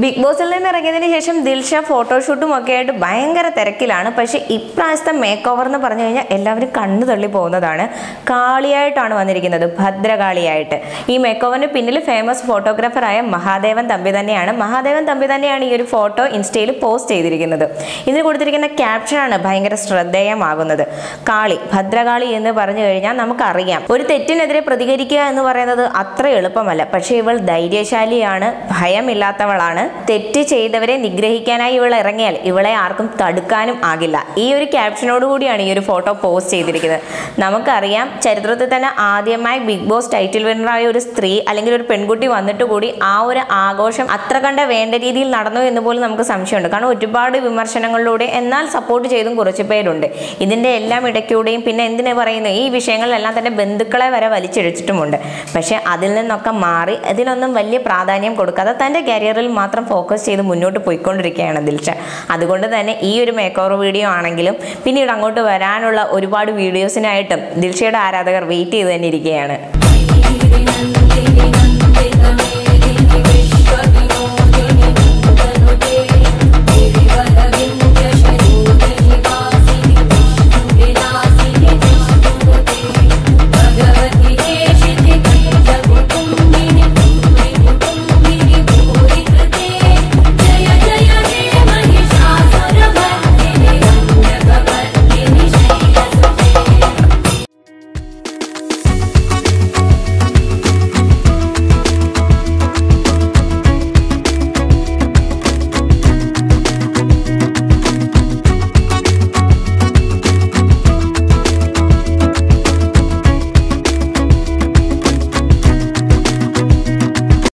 big ബോസിൽ നിന്ന് ഇറങ്ങിയതിന് ശേഷം ദിൽഷ ഫോട്ടോഷൂട്ടും ഒക്കെ ആയിട്ട് ഭയങ്കര തിരക്കിലാണ് പക്ഷേ ഇപ്രാവശ്യത്തെ മേക്ക് ഓവർ എന്ന് പറഞ്ഞു കഴിഞ്ഞാൽ എല്ലാവരും കണ്ണു തള്ളി പോകുന്നതാണ് കാളിയായിട്ടാണ് വന്നിരിക്കുന്നത് ഭദ്രകാളിയായിട്ട് ഈ മേക്ക് ഓവറിന് പിന്നിൽ ഫേമസ് ഫോട്ടോഗ്രാഫറായ മഹാദേവൻ തമ്പി തന്നെയാണ് മഹാദേവൻ തമ്പി തന്നെയാണ് ഈ ഒരു ഫോട്ടോ ഇൻസ്റ്റയിൽ പോസ്റ്റ് ചെയ്തിരിക്കുന്നത് ഇതിന് കൊടുത്തിരിക്കുന്ന ക്യാപ്ഷനാണ് ഭയങ്കര ശ്രദ്ധേയമാകുന്നത് കാളി ഭദ്രകാളി എന്ന് പറഞ്ഞു കഴിഞ്ഞാൽ നമുക്കറിയാം ഒരു തെറ്റിനെതിരെ പ്രതികരിക്കുക എന്ന് പറയുന്നത് അത്ര എളുപ്പമല്ല പക്ഷേ ഇവൾ ധൈര്യശാലിയാണ് ഭയമില്ലാത്തവളാണ് തെറ്റ് ചെയ്തവരെ നിഗ്രഹിക്കാനായി ഇവൾ ഇറങ്ങിയാൽ ഇവളെ ആർക്കും തടുക്കാനും ആകില്ല ഈ ഒരു ക്യാപ്ഷനോട് കൂടിയാണ് ഈ ഒരു ഫോട്ടോ പോസ്റ്റ് ചെയ്തിരിക്കുന്നത് നമുക്കറിയാം ചരിത്രത്തിൽ തന്നെ ആദ്യമായി ബിഗ് ബോസ് ടൈറ്റിൽ വിന്നറായ ഒരു സ്ത്രീ അല്ലെങ്കിൽ ഒരു പെൺകുട്ടി വന്നിട്ട് കൂടി ആ ഒരു ആഘോഷം അത്ര കണ്ട വേണ്ട രീതിയിൽ നടന്നു എന്ന് പോലും നമുക്ക് സംശയമുണ്ട് കാരണം ഒരുപാട് വിമർശനങ്ങളിലൂടെ എന്നാൽ സപ്പോർട്ട് ചെയ്തും കുറച്ച് പേരുണ്ട് ഇതിൻ്റെ എല്ലാം ഇടയ്ക്കൂടെയും പിന്നെ എന്തിനാ പറയുന്നത് ഈ വിഷയങ്ങളിലെല്ലാം തന്നെ ബന്ധുക്കളെ വരെ വലിച്ചിഴച്ചിട്ടുമുണ്ട് പക്ഷേ അതിൽ നിന്നൊക്കെ മാറി ഇതിനൊന്നും വലിയ പ്രാധാന്യം കൊടുക്കാതെ തൻ്റെ കരിയറിൽ മാത്രം ഫോക്കസ് ചെയ്ത് മുന്നോട്ട് പോയിക്കൊണ്ടിരിക്കുകയാണ് ദിൽഷ അതുകൊണ്ട് തന്നെ ഈ ഒരു മേക്ക് ഓവർ വീഡിയോ ആണെങ്കിലും പിന്നീട് അങ്ങോട്ട് വരാനുള്ള ഒരുപാട് വീഡിയോസിനായിട്ടും ദിൽഷയുടെ ആരാധകർ വെയിറ്റ് ചെയ്ത് തന്നെ ഇരിക്കുകയാണ്